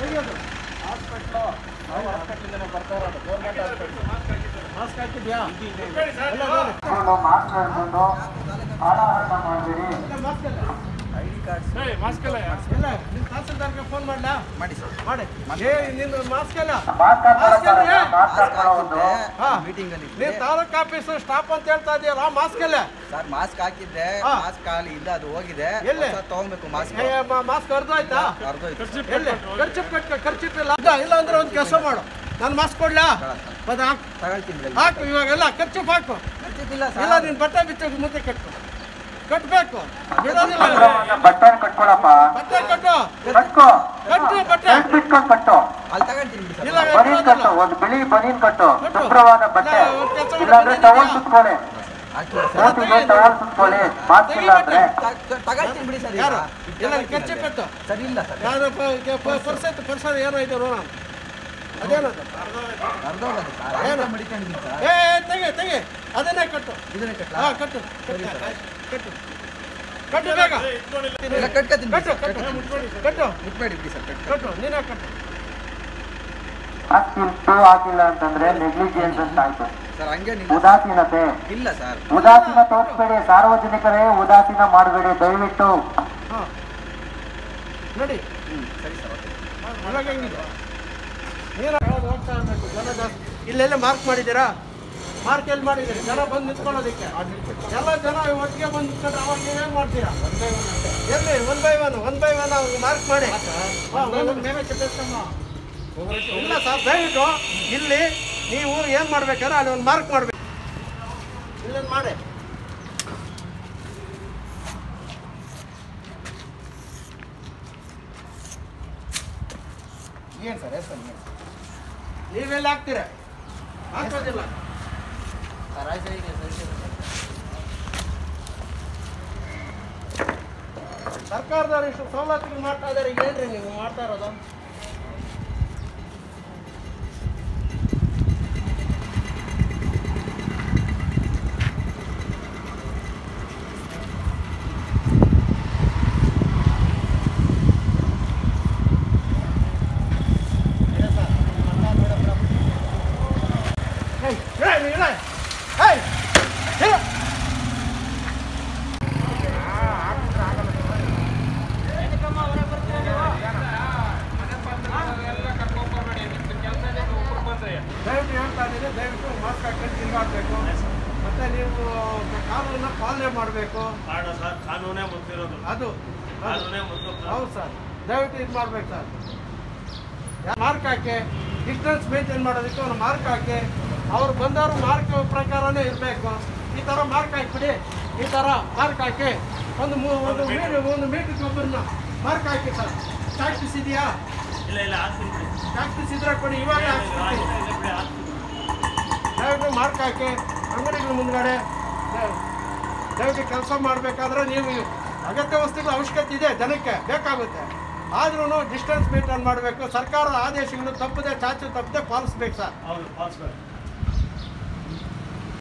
ತೆಗಿಯೋದು ಹಾಸ್ಪಿಟ್ಲು ನಾವು ಹಾಸ್ಪಿಟ್ಲಿಂದನೇ ಬರ್ತಾ ಇರೋದು ಗೌರ್ಮೆಂಟ್ ಹಾಸ್ಪಿಟ್ಲು ಮಾಸ್ಕ್ ಹಾಕಿದ್ಯಾ ಎಲ್ಲ ಹಾಕೊಂಡು ಮಾಸ್ಕ್ ಹಿಡ್ಕೊಂಡು ಹಾಳಾಟ ಮಾಡಬೇಡಿ ಇಲ್ಲ ಮಾಸ್ಕ್ ಇಲ್ಲ ಐ ಡಿ ಕಾರ್ಡ್ಸ್ ಇಲ್ಲ ನಿಮ್ಮ ತಹಸೀಲ್ದಾರ್ಗೆ ಫೋನ್ ಮಾಡ್ಲಾ ಮಾಡಿ ಸರ್ ಮಾಡಿ ಏ ನಿನ್ನ ಮಾಸ್ಕ್ ಇಲ್ಲ ಮಾಸ್ಕ್ ಮಾಸ್ಕ್ ಇಲ್ರಿ? ಮಾಸ್ಕ್ ಹಾಕೊಳ್ಳೋ ಒಂದು ಹಾ. ಮೀಟಿಂಗ್ ಅಲ್ಲಿ ನೀವು ತಾಲೂಕ್ ಆಫೀಸ್ ಸ್ಟಾಪ್ ಅಂತ ಹೇಳ್ತಾ ಇದೀಯಲ್ಲ ಮಾಸ್ಕ್ ಇಲ್ಲ ಸರ್ ಮಾಸ್ಕ್ ಹಾಕಿದ್ದೆ ಹಾ. ಮಾಸ್ಕ್ ಖಾಲಿ ಇಲ್ಲ ಅದು ಹೋಗಿದೆ ಎಲ್ಲಿ? ಹೊಸ ತಗೊಬೇಕು ಮಾಸ್ಕ್ ಏ, ಮ- ಮಾಸ್ಕ್ ಅರ್ಧ ಆಯ್ತಾ ಅರ್ಧೋಯ್ತು ಎಲ್ಲಿ ಖರ್ಚಿಪ್ ಕಟ್ಕ ಖರ್ಚಿಪ್ ಇಲ್ಲ ಇಲ್ಲ ಇಲ್ಲ ಅಂದ್ರೆ ಒಂದು ಕೆಲಸ ಮಾಡು ನಾನು ಮಾಸ್ಕ್ ಕೊಡ್ಲಾ ಅದು ಹಾಕು ತಗೊಳ್ತೀನಿ ಬಿಡಿ. ಹಾಕು ಇವಾಗೆಲ್ಲ ಖರ್ಚಿಪ್ ಹಾಕು ಖರ್ಚಿಪ್ಪಿಲ್ಲ ಇಲ್ಲ ಸರ್ ನೀನು ಬಟ್ಟೆ ಬಿಚ್ಚ ಮುದ್ದೆ ಕಟ್ಟು ಕಟ್ಬೇಕು ಬಿಡೋದಿಲ್ಲ ಬಟ್ಟೆ ಕಟ್ಕೊಳಪ್ಪ ಬಟ್ಟೆ ಕಟ್ಟು ಕಟ್ಕೋ ಕಟ್ಟು ಬಟ್ಟೆ ಬೆಲ್ಟ್ ಬಿಟ್ಕೊಂಡು ಕಟ್ಟು ಅಲ್ಲಿ ತಗೊಳ್ತೀನಿ ಬಿಡಿ ಇಲ್ಲ ಸರ್ ಬನೀನ್ ಕಟ್ಟು ಒಂದು ಬಿಳಿ ಬನೀನ್ ಕಟ್ಟು ಕಟ್ಟು. ಶುಭ್ರವಾದ ಬಟ್ಟೆ ಇಲ್ಲ, ಒಂದ್ ಕೆಲ್ಸ ಮಾಡು, ಇಲ್ಲಾಂದ್ರೆ ಬನೀನ್ ಟವಲ್ ಇದೆಯಾ? ಸುತ್ಕೊಳ್ಳಿ ಹಾಕ್ತೀನಿ ಸರ್ ಮೂತಿಗೆ ಟವಲ್ ಸುತ್ಕೊಳ್ಳಿ ಮಾಸ್ಕ್ ಇಲ್ಲ ಅಂದ್ರೆ ತಗ್- ತಗೊಳ್ತೀನಿ ಬಿಡಿ ಸರ್ ಯಾರು ಇಲ್ಲ ಖರ್ಚಿಪ್ ಕಟ್ಟು ಸರಿ ಇಲ್ಲ ಸರ್ ಯಾರು ಪರ್ಸ್ ಐತೆ ಪರ್ಸ್ ಏನೋ ಇದೆ ನೋಡೋಣ ಅದೇನದು ಅರ್ಧೋಗದು ಸರ್ ಏನು? ಆಯ್ತಾ ಮಡಿಕೊಂಡಿದ್ದೀನಿ ಸರ್ ಏ ತೆಗೆ ತೆಗೆ ಅದನ್ನೇ ಕಟ್ಟು ಇದನ್ನೇ ಕಟ್ಲಾ ಹಾ ಕಟ್ಟು ಕಟ್ಟು ಕಟ್ಟು ಕಟ್ಟು ಬೇಗ ಇಲ್ಲ ಕಟ್ಕೊತೀನಿ ಬಿಡಿ ಕಟ್ಟು ಸರ್, ಕಟ್ಟು ಕಟ್ಕೊತೀನಿ. ಕಟ್ಟು ಮುಟ್ಬೇಡಿ ಬಿಡಿ ಸರ್ ಕಟ್ ಕಟ್ಟು ನೀನೇ ಕಟ್ಟು ಮಾಸ್ಕ್ ಇಟ್ಟು ಹಾಕಿಲ್ಲ ಅಂತಂದ್ರೆ ನೆಗ್ಲಿಜಿಯನ್ಸ್ ಅಂತ ಆಯ್ತು ಸರ್ ಹಂಗೆ ನಿಲ್ಲ ಉದಾಸೀನತೆ ಇಲ್ಲ ಸರ್ ಉದಾಸೀನ ತೋರಿಸ್ಬೇಡಿ ಸಾರ್ವಜನಿಕರೇ ಉದಾಸೀನ ಮಾಡಬೇಡಿ ದಯವಿಟ್ಟು ಹಾಂ ನೋಡಿ ಹ್ಮ್ ಸರಿ ಸರ್ ಓಕೆ ಇವಾಗ ಹೆಂಗಿದೆ ನೀರು ಹೇಳೋದು ಹೋಗ್ತಾ ಇರಬೇಕು ಜನ ಜಾಸ್ತಿ ಇಲ್ಲೆಲ್ಲ ಮಾರ್ಕ್ ಮಾಡಿದ್ದೀರಾ ಮಾರ್ಕ್ ಎಲ್ಲಿ ಮಾಡಿದ್ದೀರಿ ಜನ ಬಂದು ನಿಂತ್ಕೊಳ್ಳೋದಕ್ಕೆ ಎಲ್ಲ ಜನ ಒಟ್ಟಿಗೆ ಬಂದು ನಿಂತ್ಕೊಂಡ್ರೆ ಅವಾಗ ನೀವೇನು ಮಾಡ್ತೀರಾ ಎಲ್ಲಿ one by one one by one mark ಮಾಡಿ ಹಾ, ಒಂದೊಂದು ಮೇಲೆ ಕೆತ್ತಿಸ್ಕೊಂಬ. ಇಲ್ಲ ಸರ್ ದಯವಿಟ್ಟು ಇಲ್ಲಿ ನೀವು ಏನು ಮಾಡ್ಬೇಕಾದ್ರೆ ಅಲ್ಲಿ ಒಂದು ಮಾರ್ಕ್ ಮಾಡಬೇಕು ಇಲ್ಲೊಂದು ಮಾಡಿ ಏನು ಸರ್ ಎಷ್ಟು ಸರ್ ನೀವೆಲ್ಲ ಹಾಕ್ತೀರಾ ಹಾಕೋದಿಲ್ಲ ಸರ್ಕಾರದವ್ರು ಇಷ್ಟು ಸವಲತ್ತುಗಳು ಮಾಡ್ತಾ ಇದ್ದಾರೆ ಈಗ ಏನ್ರಿ ನೀವು ಮಾಡ್ತಾ ಇರೋದು ಹೇಯ್, ಹೇಯ್, ನೀನು ಹೇಯ್. ಹೇಯ್, ಹೇಯ್. ದಯವಿಟ್ಟು ಹೇಳ್ತಾ ಇದ್ದೀನಿ ದಯವಿಟ್ಟು ಮಾಸ್ಕ್ ಹಾಕೊಂಡು ತಿರುಗಾಡಬೇಕು ಮತ್ತೆ ನೀವು ಕಾನೂನನ್ನ ಪಾಲನೆ ಮಾಡಬೇಕು ಕಾರಣ ಸರ್ ಕಾನೂನೇ ಮುಗ್ದಿರೋದು ಅದು ಕಾನೂನೇ ಮುಗ್ದು ಹೌದು ಸರ್ ದಯವಿಟ್ಟು ಇದು ಮಾಡ್ಬೇಕು ಸರ್ ಮಾರ್ಕ್ ಹಾಕಿ ಡಿಸ್ಟೆನ್ಸ್ ಮೇಂಟೈನ್ ಮಾಡೋದಕ್ಕೆ ಒಂದು ಮಾರ್ಕ್ ಹಾಕಿ ಅವ್ರು ಬಂದವರು ಮಾರ್ಕ್ ಪ್ರಕಾರನೇ ಇರಬೇಕು ಈ ಥರ ಮಾರ್ಕ್ ಹಾಕಿಬಿಡಿ ಈ ಥರ ಮಾರ್ಕ್ ಹಾಕಿ ಒಂದು ಮೂ- ಒಂದು ಮೀಟರ್ ಒಂದು ಮೀಟರ್ಗೆ ಒಬ್ಬರನ್ನ ಮಾರ್ಕ್ ಹಾಕಿ ಸರ್ ಪ್ರಾಕ್ಟೀಸ್ ಇದೆಯಾ ಇಲ್ಲ ಇಲ್ಲ ಹಾಕ್ತೀನಿ ಬಿಡಿ. ಪ್ರಾಕ್ಟೀಸ್ ಇದ್ರೆ ಕೊಡಿ ಇವಾಗ ಇಲ್ಲ, ಹಾಕ್ಸ್ಬಿಡ್ತೀನಿ. ಇಲ್ಲ, ಬಿಡಿ, ಹಾಕ್ತೀನಿ. ದಯವಿಟ್ಟು ಮಾರ್ಕ್ ಹಾಕಿ ಅಂಗಡಿಗಳ ಮುಂದ್ಗಡೆ ದಯ- ದಯವಿಟ್ಟು ಕೆಲಸ ಮಾಡಬೇಕಾದ್ರೆ ನೀವು ಅಗತ್ಯ ವಸ್ತುಗಳ ಅವಶ್ಯಕತೆ ಇದೆ ಜನಕ್ಕೆ ಬೇಕಾಗುತ್ತೆ ಆದ್ರೂ ಡಿಸ್ಟೆನ್ಸ್ ಮೇಂಟೈನ್ ಮಾಡಬೇಕು ಸರ್ಕಾರದ ಆದೇಶಗಳು ತಪ್ಪದೆ ಚಾಚು ತಪ್ಪದೆ ಪಾಲಿಸ್ಬೇಕು ಸರ್ ಹೌದು ಪಾಸ್ ಮಾಡಿ